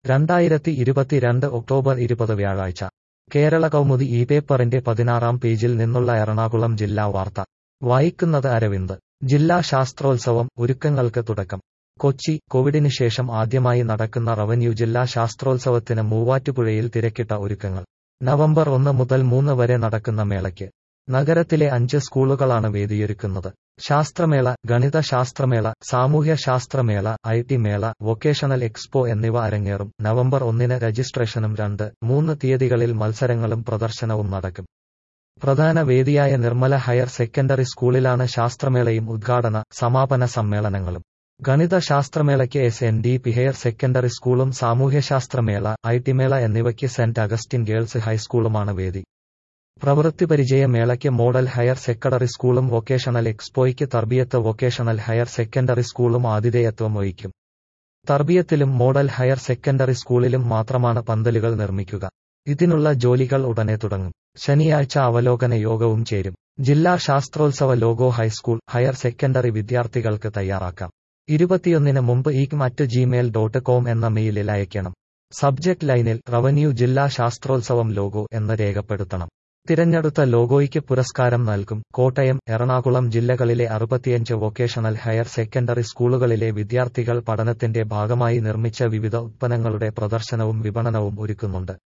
രണ്ടായിരത്തി ഇരുപത്തിരണ്ട് ഒക്ടോബർ ഇരുപത് വ്യാഴാഴ്ച കേരള കൗമുദി ഈ പേപ്പറിന്റെ പതിനാറാം പേജിൽ നിന്നുള്ള എറണാകുളം ജില്ലാ വാർത്ത വായിക്കുന്നത് അരവിന്ദ് ജില്ലാ ശാസ്ത്രോത്സവം ഒരുക്കങ്ങൾക്ക് തുടക്കം കൊച്ചി കോവിഡിന് ശേഷം ആദ്യമായി നടക്കുന്ന റവന്യൂ ജില്ലാ ശാസ്ത്രോത്സവത്തിന് മൂവാറ്റുപുഴയിൽ തിരക്കിട്ട ഒരുക്കങ്ങൾ നവംബർ ഒന്ന് മുതൽ മൂന്ന് വരെ നടക്കുന്ന മേളയ്ക്ക് നഗരത്തിലെ അഞ്ച് സ്കൂളുകളാണ് വേദിയൊരുക്കുന്നത് ശാസ്ത്രമേള ഗണിത ശാസ്ത്രമേള സാമൂഹ്യ ശാസ്ത്രമേള ഐ ടി മേള വൊക്കേഷണൽ എക്സ്പോ എന്നിവ അരങ്ങേറും നവംബർ ഒന്നിന് രജിസ്ട്രേഷനും രണ്ട് മൂന്ന് തീയതികളിൽ മത്സരങ്ങളും പ്രദർശനവും നടക്കും പ്രധാന വേദിയായ നിർമ്മല ഹയർ സെക്കൻഡറി സ്കൂളിലാണ് ശാസ്ത്രമേളയും ഉദ്ഘാടന സമാപന സമ്മേളനങ്ങളും ഗണിത ശാസ്ത്രമേളയ്ക്ക് S N D P higher secondary സ്കൂളും സാമൂഹ്യശാസ്ത്രമേള ഐ ടി മേള എന്നിവയ്ക്ക് സെന്റ് അഗസ്റ്റിൻ ഗേൾസ് ഹൈസ്കൂളുമാണ് വേദി പ്രവൃത്തി പരിചയ മേളയ്ക്ക് മോഡൽ ഹയർ സെക്കൻഡറി സ്കൂളും വൊക്കേഷണൽ എക്സ്പോയ്ക്ക് തർബിയത്ത് വൊക്കേഷണൽ ഹയർ സെക്കൻഡറി സ്കൂളും ആതിഥേയത്വം വഹിക്കും തർബിയത്തിലും മോഡൽ ഹയർ സെക്കൻഡറി സ്കൂളിലും മാത്രമാണ് പന്തലുകൾ നിർമ്മിക്കുക ഇതിനുള്ള ജോലികൾ ഉടനെ തുടങ്ങും ശനിയാഴ്ച അവലോകന യോഗവും ചേരും ജില്ലാ ശാസ്ത്രോത്സവ ലോഗോ ഹൈസ്കൂൾ ഹയർ സെക്കൻഡറി വിദ്യാർത്ഥികൾക്ക് തയ്യാറാക്കാം ഇരുപത്തിയൊന്നിന് മുമ്പ് ഈ മറ്റ് ജിമെയിൽ ഡോട്ട് കോം എന്ന മെയിലിൽ അയക്കണം സബ്ജക്ട് ലൈനിൽ റവന്യൂ ജില്ലാ ശാസ്ത്രോത്സവം ലോഗോ എന്ന് രേഖപ്പെടുത്തണം തിരഞ്ഞെടുത്ത ലോഗോയ്ക്ക് പുരസ്കാരം നൽകും കോട്ടയം എറണാകുളം ജില്ലകളിലെ അറുപത്തിയഞ്ച് വൊക്കേഷണൽ ഹയർ സെക്കൻഡറി സ്കൂളുകളിലെ വിദ്യാർത്ഥികൾ പഠനത്തിന്റെ ഭാഗമായി നിർമ്മിച്ച വിവിധ ഉത്പന്നങ്ങളുടെ പ്രദർശനവും വിപണനവും ഒരുക്കുന്നുണ്ട്